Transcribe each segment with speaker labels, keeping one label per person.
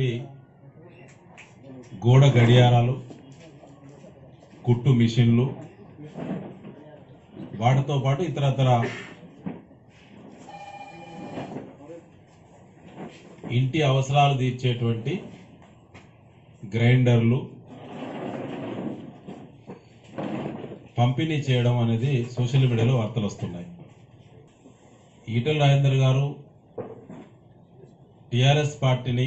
Speaker 1: చేసేటువంటి గోడ గడియారాలు కుట్టు మిషన్లు వాటితో పాటు ఇతరతర ఇంటి అవసరాలు తీర్చేటువంటి గ్రైండర్లు పంపిణీ చేయడం అనేది సోషల్ మీడియాలో వార్తలు వస్తున్నాయి ఈటల రాజేందర్ గారు టిఆర్ఎస్ పార్టీని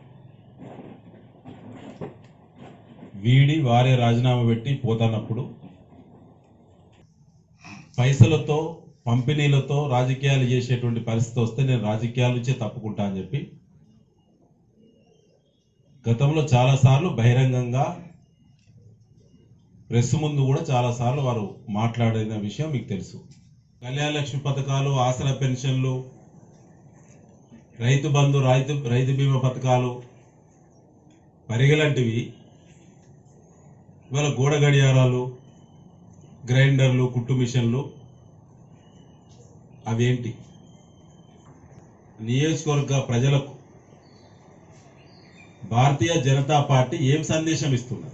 Speaker 1: వీడి వారే రాజీనామా పెట్టి పోతున్నప్పుడు పైసలతో పంపిణీలతో రాజకీయాలు చేసేటువంటి పరిస్థితి వస్తే నేను రాజకీయాల నుంచే తప్పుకుంటా అని చెప్పి గతంలో చాలాసార్లు బహిరంగంగా ప్రెస్ ముందు కూడా చాలాసార్లు వారు మాట్లాడిన విషయం మీకు తెలుసు కళ్యాణ లక్ష్మి పథకాలు ఆసరా పెన్షన్లు రైతు బంధు రైతు రైతు బీమా పథకాలు పరిగలాంటివి ఇవాళ గోడ గడియారాలు గ్రైండర్లు కుట్టు మిషన్లు అవేంటి నియోజకవర్గ ప్రజలకు భారతీయ జనతా పార్టీ ఏం సందేశం ఇస్తున్నారు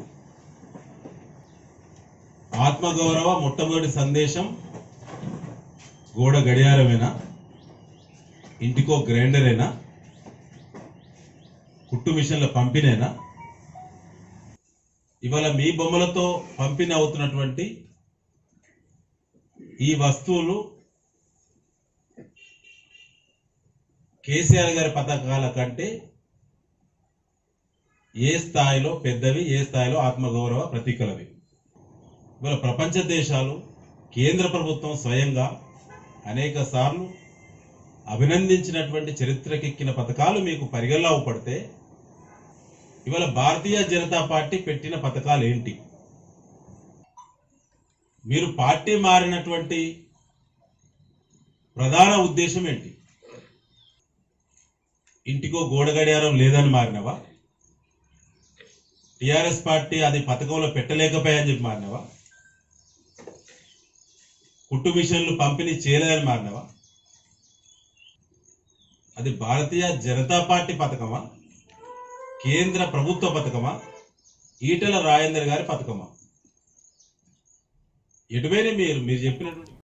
Speaker 1: ఆత్మగౌరవ మొట్టమొదటి సందేశం గోడ గడియారమేనా ఇంటికో గ్రైండరేనా కుట్టు మిషన్ల పంపిణేనా ఇవాళ మీ బొమ్మలతో పంపిణీ అవుతున్నటువంటి ఈ వస్తువులు కేసీఆర్ గారి పథకాల కంటే ఏ స్థాయిలో పెద్దవి ఏ స్థాయిలో ఆత్మగౌరవ ప్రతీకలవి ఇవాళ ప్రపంచ దేశాలు కేంద్ర ప్రభుత్వం స్వయంగా అనేక సార్లు అభినందించినటువంటి చరిత్రకెక్కిన పథకాలు మీకు పరిగణలో పడితే ఇవాళ భారతీయ జనతా పార్టీ పెట్టిన పథకాలు ఏంటి మీరు పార్టీ మారినటువంటి ప్రధాన ఉద్దేశం ఏంటి ఇంటికో గోడ గడియారం లేదని మారినవా టిఆర్ఎస్ పార్టీ అది పథకంలో పెట్టలేకపోయాయని చెప్పి మారినవా కుట్టు మిషన్లు పంపిణీ చేయలేదని మారినవా అది భారతీయ జనతా పార్టీ పథకమా కేంద్ర ప్రభుత్వ పథకమా ఈటల రాజేందర్ గారి పథకమా ఎటువైనా మీరు మీరు చెప్పినటువంటి